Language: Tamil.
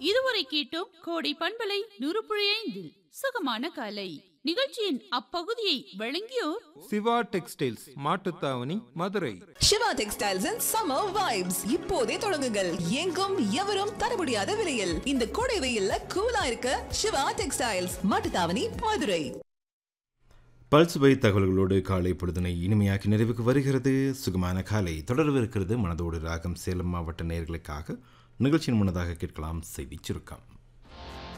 இதுவரை கேட்டோம் கோடை பண்பலை நூறுபுழி ஐந்தில் சுகமான காலை நிகழ்ச்சியின் அப்பகுதியை வழங்கியோர் Siva textiles Mattuthavani Madurai Siva textiles and summer vibes இப்போதே தொடங்குங்கள் எங்கும் எவரும் தர முடியாத விலையில் இந்த கோடை வெயில்ல கூலா இருக்க சிவா டெக்ஸ்டைல்ஸ் மாட்டுத்தாவணி மதுரை பல்ஸ் பை தகவல்களோடு காலை பொழுதினை இனிமையாக்கி நிறைவுக்கு வருகிறது சுகமான காலை தொடர்விருக்கிறது மனதோடு ராகம் சேலம் மாவட்ட நேயர்களுக்காக நிகழ்ச்சியின் முன்னதாக கேட்கலாம் செய்திச் சுருக்கம்